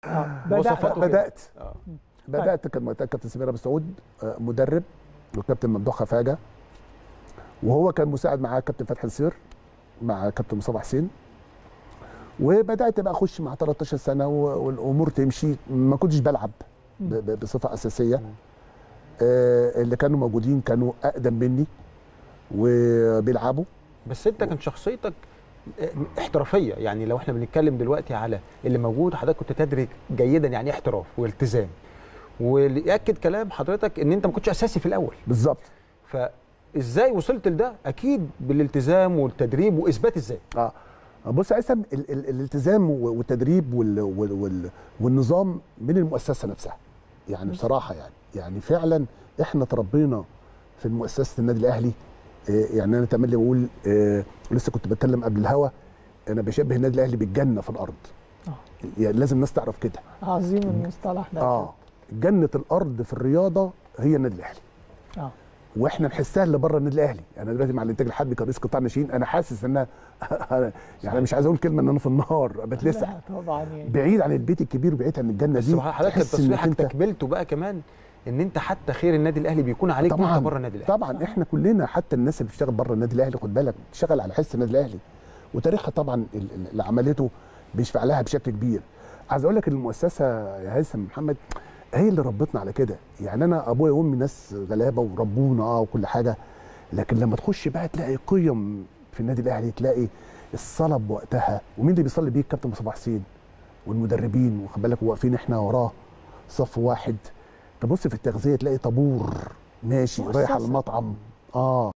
آه. وصفاته كده. بدات آه. بدات كان كابتن سمير ابو سعود آه، مدرب وكابتن ممدوح خفاجه وهو كان مساعد معاه كابتن فتحي نصير مع كابتن مصطفى حسين وبدات بقى اخش مع 13 سنه و- والامور تمشي ما كنتش بلعب ب- ب- بصفه اساسيه آه، اللي كانوا موجودين كانوا اقدم مني وبيلعبوا بس انت كان شخصيتك احترافيه يعني لو احنا بنتكلم دلوقتي على اللي موجود حضرتك كنت تدرك جيدا يعني ايه احتراف والتزام واللي ياكد كلام حضرتك ان انت ما كنتش اساسي في الاول بالظبط فازاي وصلت لده اكيد بالالتزام والتدريب واثبات ازاي اه بص يا هيثم ال- ال- الالتزام و- والتدريب وال وال وال والنظام من المؤسسه نفسها يعني بصراحه يعني يعني فعلا احنا تربينا في مؤسسه النادي الاهلي آه، يعني انا تملي بقول آه، لسه كنت بتكلم قبل الهوا انا بشبه النادي الاهلي بالجنه في الارض آه. يعني لازم الناس تعرف كده عظيم المصطلح ده اه جنه الارض في الرياضه هي النادي الاهلي اه واحنا نحسها اللي بره النادي الاهلي يعني أنا دلوقتي مع الانتاج الحربي كرئيس قطاع ناشئين انا حاسس ان أنا- يعني مش عايز اقول كلمه ان انا في النار بتلسع لا طبعا يعني بعيد عن البيت الكبير وبعيد عن الجنه بس دي حضرتك تحس إنك تصريحك أنت- تكملته بقى كمان ان انت حتى خير النادي الاهلي بيكون عليك طبعا وانت بره النادي الاهلي طبعا احنا كلنا حتى الناس اللي بتشتغل بره النادي الاهلي خد بالك بتشتغل على حس النادي الاهلي وتاريخها طبعا ال- ال- اللي عملته بيشفع لها بشكل كبير عايز اقول لك إن المؤسسه يا هيثم محمد هي اللي ربتنا على كده يعني انا ابويا وامي ناس غلابه وربونا اه وكل حاجه لكن لما تخش بقى تلاقي قيم في النادي الاهلي تلاقي الصلاه بوقتها ومين اللي بيصلي بيه الكابتن مصطفى حسين والمدربين واخد بالك واقفين احنا وراه صف واحد تبص في التغذيه تلاقي طابور ماشي رايح على مؤسسة. المطعم اه